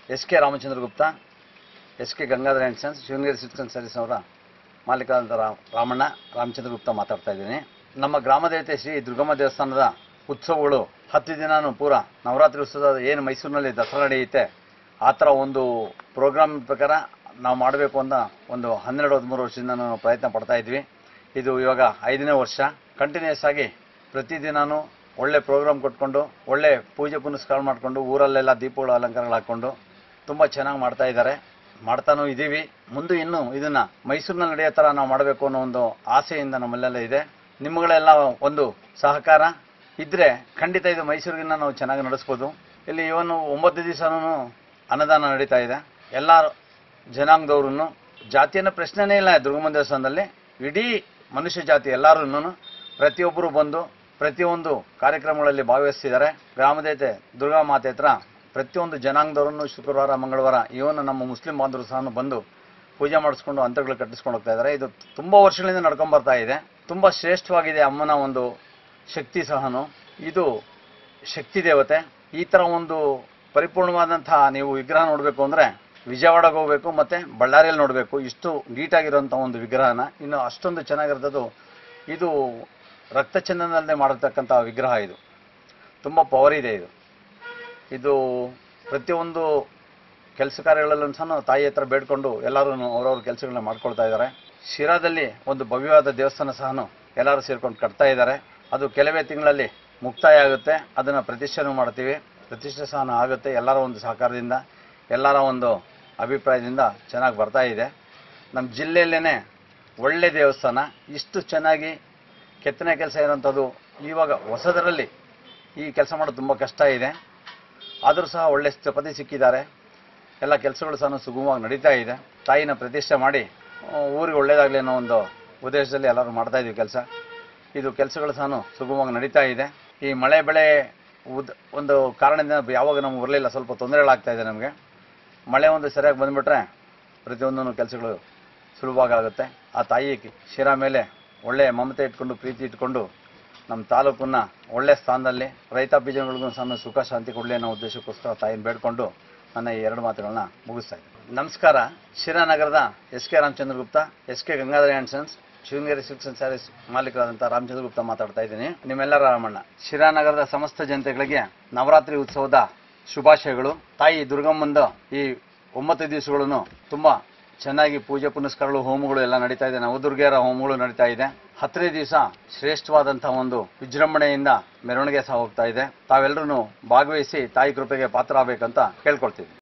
S K Ramachandra Gupta S K Gangadhara and sons Shivanagiri silk service ಅವರ ಮಾಲೀಕರಾದಂಥ ರಾಮ್- ರಾಮಣ್ಣ ರಾಮಚಂದ್ರ ಗುಪ್ತಾ ಮಾತಾಡ್ತಾ ಇದ್ದೀನಿ ನಮ್ಮ ಗ್ರಾಮ ದೇವತೆ ಶ್ರೀ ದುರ್ಗಮ್ಮ ದೇವಸ್ಥಾನದ ಉತ್ಸವಗಳು ಹತ್ತು ದಿನಾನು ಪೂರ ನವರಾತ್ರಿ ಉತ್ಸವದ ಏನು ಮೈಸೂರಿನಲ್ಲಿ ದಸರಾ ನಡೆಯುತ್ತೆ ಆ ಥರ ಒಂದು ಪ್ರೋಗ್ರಾಮ್ ಪ್ರಕಾರ ನಾವು ಮಾಡಬೇಕು ಅಂತ ಒಂದು ಹನ್ನೆರಡು ಹದಿಮೂರು ವರ್ಷದಿಂದ ನಾವು ಪ್ರಯತ್ನ ಪಡ್ತಾ ಇದ್ವಿ ಇದು ಇವಾಗ ಐದನೇ ವರ್ಷ ಕಂಟಿನ್ಯೂಸ್ ಆಗಿ ಪ್ರತಿದಿನಾನು ಒಳ್ಳೆ ಪ್ರೋಗ್ರಾಮ್ ಕೊಟ್ಕೊಂಡು ಒಳ್ಳೆ ಪೂಜೆ ಪುನಸ್ಕಾರ ಮಾಡಿಕೊಂಡು ಊರಲ್ಲೆಲ್ಲ ದೀಪಗಳು ಅಲಂಕಾರಗಳು ಹಾಕ್ಕೊಂಡು ತುಂಬ ಚೆನ್ನಾಗಿ ಮಾಡ್ತಾ ಇದ್ದಾರೆ ಮಾಡ್ತಾನೂ ಇದ್ದೀವಿ ಮುಂದೆ ಇನ್ನು ಇದನ್ನ ಮೈಸೂರಿನಲ್ಲಿ ನಡೆಯೋ ಥರ ನಾವು ಮಾಡಬೇಕು ಅನ್ನೋ ಒಂದು ಆಸೆಯಿಂದ ನಮ್ಮಲ್ಲೆಲ್ಲ ಇದೆ ನಿಮ್ಮಗಳೆಲ್ಲ ಒಂದು ಸಹಕಾರ ಇದ್ರೆ ಖಂಡಿತ ಇದು ಮೈಸೂರಿಗಿನ್ನ ನಾವು ಚೆನ್ನಾಗಿ ನಡೆಸ್ಬೋದು ಇಲ್ಲಿ ಇವನು ಒಂಬತ್ತು ದಿವಸನೂ ಅನ್ನದಾನ ನಡೀತಾ ಇದೆ ಎಲ್ಲ ಜನಾಂಗದವ್ರು ಜಾತಿಯನ್ನು ಪ್ರಶ್ನೆನೇ ಇಲ್ಲ ದುರ್ಗಮ್ಮ ದೇವಸ್ಥಾನದಲ್ಲಿ ಇಡೀ ಮನುಷ್ಯ ಜಾತಿ ಎಲ್ಲರೂ ಪ್ರತಿಯೊಬ್ಬರು ಬಂದು ಪ್ರತಿಯೊಂದು ಕಾರ್ಯಕ್ರಮಗಳಲ್ಲಿ ಭಾಗವಹಿಸ್ತಿದ್ದಾರೆ ಗ್ರಾಮದೇವತೆ ದುರ್ಗಾ ಮಾತೆ ಹತ್ರ ಪ್ರತಿಯೊಂದು ಜನಾಂಗದವರನ್ನು ಶುಕ್ರವಾರ ಮಂಗಳವಾರ ಇವನು ನಮ್ಮ ಮುಸ್ಲಿಂ ಬಾಂಧವರು ಸಹ ಬಂದು ಪೂಜೆ ಮಾಡಿಸ್ಕೊಂಡು ಅಂತಗಳು ಕಟ್ಟಿಸ್ಕೊಂಡು ಹೋಗ್ತಾ ಇದ್ದಾರೆ ಇದು ತುಂಬ ವರ್ಷಗಳಿಂದ ನಡ್ಕೊಂಡ್ ಬರ್ತಾ ಇದೆ ತುಂಬ ಶ್ರೇಷ್ಠವಾಗಿದೆ ಅಮ್ಮನ ಒಂದು ಶಕ್ತಿ ಸಹನು ಇದು ಶಕ್ತಿ ದೇವತೆ ಈ ಥರ ಒಂದು ಪರಿಪೂರ್ಣವಾದಂತಹ ನೀವು ವಿಗ್ರಹ ನೋಡಬೇಕು ಅಂದರೆ ವಿಜಯವಾಡಗೆ ಹೋಗಬೇಕು ಮತ್ತು ಬಳ್ಳಾರಿಯಲ್ಲಿ ನೋಡಬೇಕು ಇಷ್ಟು ನೀಟಾಗಿರೋಂಥ ಒಂದು ವಿಗ್ರಹನ ಇನ್ನು ಅಷ್ಟೊಂದು ಚೆನ್ನಾಗಿರೋದು ಇದು ರಕ್ತಚಂದನಲ್ಲದೆ ಮಾಡಿರ್ತಕ್ಕಂಥ ವಿಗ್ರಹ ಇದು ತುಂಬ ಪವರ್ ಇದೆ ಇದು ಇದು ಪ್ರತಿಯೊಂದು ಕೆಲಸ ಕಾರ್ಯಗಳಲ್ಲೂ ಸಹ ತಾಯಿ ಹತ್ರ ಬೇಡ್ಕೊಂಡು ಎಲ್ಲರೂ ಅವ್ರವ್ರ ಕೆಲಸಗಳನ್ನ ಮಾಡ್ಕೊಳ್ತಾ ಇದ್ದಾರೆ ಶಿರಾದಲ್ಲಿ ಒಂದು ಭವ್ಯವಾದ ದೇವಸ್ಥಾನ ಸಹ ಎಲ್ಲರೂ ಸೇರ್ಕೊಂಡು ಕಟ್ತಾ ಇದ್ದಾರೆ ಅದು ಕೆಲವೇ ತಿಂಗಳಲ್ಲಿ ಮುಕ್ತಾಯ ಆಗುತ್ತೆ ಅದನ್ನು ಪ್ರತಿಷ್ಠೆನೂ ಮಾಡ್ತೀವಿ ಪ್ರತಿಷ್ಠೆ ಸಹ ಆಗುತ್ತೆ ಎಲ್ಲರ ಒಂದು ಸಹಕಾರದಿಂದ ಎಲ್ಲರ ಒಂದು ಅಭಿಪ್ರಾಯದಿಂದ ಚೆನ್ನಾಗಿ ಬರ್ತಾ ಇದೆ ನಮ್ಮ ಜಿಲ್ಲೆಯಲ್ಲೇ ಒಳ್ಳೆ ದೇವಸ್ಥಾನ ಇಷ್ಟು ಚೆನ್ನಾಗಿ ಕೆತ್ತನೆ ಕೆಲಸ ಇರೋಂಥದ್ದು ಇವಾಗ ಹೊಸದರಲ್ಲಿ ಈ ಕೆಲಸ ಮಾಡೋದು ತುಂಬ ಕಷ್ಟ ಇದೆ ಆದರೂ ಸಹ ಒಳ್ಳೆ ಸ್ಥಪತಿ ಸಿಕ್ಕಿದ್ದಾರೆ ಎಲ್ಲ ಕೆಲಸಗಳು ಸಹ ಸುಗಮವಾಗಿ ನಡೀತಾ ಇದೆ ತಾಯಿನ ಪ್ರತಿಷ್ಠೆ ಮಾಡಿ ಆ, ಊರಿಗೆ ಒಳ್ಳೇದಾಗಲಿ ಅನ್ನೋ ಒಂದು ಉದ್ದೇಶದಲ್ಲಿ ಎಲ್ಲರೂ ಮಾಡ್ತಾ ಇದೀವಿ ಕೆಲಸ ಇದು ಕೆಲಸಗಳು ಸಹ ಸುಗಮವಾಗಿ ನಡೀತಾ ಇದೆ ಈ ಮಳೆ ಬೆಳೆ ಉದ್ ಒಂದು ಕಾರಣದಿಂದ ಯಾವಾಗ ನಮ್ಗೆ ಬರಲಿಲ್ಲ ಸ್ವಲ್ಪ ತೊಂದರೆಗಳಾಗ್ತಾ ಇದೆ ನಮಗೆ ಮಳೆ ಒಂದು ಸರಿಯಾಗಿ ಬಂದುಬಿಟ್ರೆ ಪ್ರತಿಯೊಂದೂ ಕೆಲಸಗಳು ಸುಲಭವಾಗಿ ಆಗುತ್ತೆ ಆ ತಾಯಿ ಶಿರಾ ಮೇಲೆ ಒಳ್ಳೆ ಮಮತೆ ಇಟ್ಕೊಂಡು ಪ್ರೀತಿ ಇಟ್ಕೊಂಡು ನಮ್ಮ ತಾಲೂಕನ್ನ ಒಳ್ಳೆ ಸ್ಥಾನದಲ್ಲಿ ರೈತಾಪಿ ಜನಗಳಿಗೂ ಸಹ ಸುಖ ಶಾಂತಿ ಕೊಡಲಿ ಅನ್ನೋ ಉದ್ದೇಶಕ್ಕೋಸ್ಕರ ತಾಯಿನ ಬೇಡ್ಕೊಂಡು ನನ್ನ ಈ ಎರಡು ಮಾತುಗಳನ್ನ ಮುಗಿಸ್ತಾ ಇದ್ದೀನಿ ನಮಸ್ಕಾರ ಶಿರಾ ನಗರದ S K Ramachandra Gupta S K Gangadhara and sons Shivanagiri silks and sarees ಮಾಲೀಕರಾದಂಥ ರಾಮಚಂದ್ರ ಗುಪ್ತಾ ಮಾತಾಡ್ತಾ ಇದ್ದೀನಿ ನಿಮ್ಮೆಲ್ಲರ ರಾಮಣ್ಣ ಶಿರಾ ನಗರದ ಸಮಸ್ತ ಜನತೆಗಳಿಗೆ ನವರಾತ್ರಿ ಉತ್ಸವದ ಶುಭಾಶಯಗಳು ತಾಯಿ ದುರ್ಗಮ್ಮಂದು ಈ ಒಂಬತ್ತು ದಿವಸಗಳನ್ನು ತುಂಬಾ ಚೆನ್ನಾಗಿ ಪೂಜೆ ಪುನಸ್ಕಾರಗಳು ಹೋಮಗಳು ಎಲ್ಲ ನಡೀತಾ ಇದೆ ನವದುರ್ಗೆಯರ ಹೋಮಗಳು ನಡೀತಾ ಇದೆ ಹತ್ತನೇ ದಿವಸ ಶ್ರೇಷ್ಠವಾದಂತಹ ಒಂದು ವಿಜೃಂಭಣೆಯಿಂದ ಮೆರವಣಿಗೆ ಸಹ ಹೋಗ್ತಾ ಇದೆ ತಾವೆಲ್ಲರೂ ಭಾಗವಹಿಸಿ ತಾಯಿ ಕೃಪೆಗೆ ಪಾತ್ರ ಆಗ್ಬೇಕಂತ ಕೇಳ್ಕೊಳ್ತೀವಿ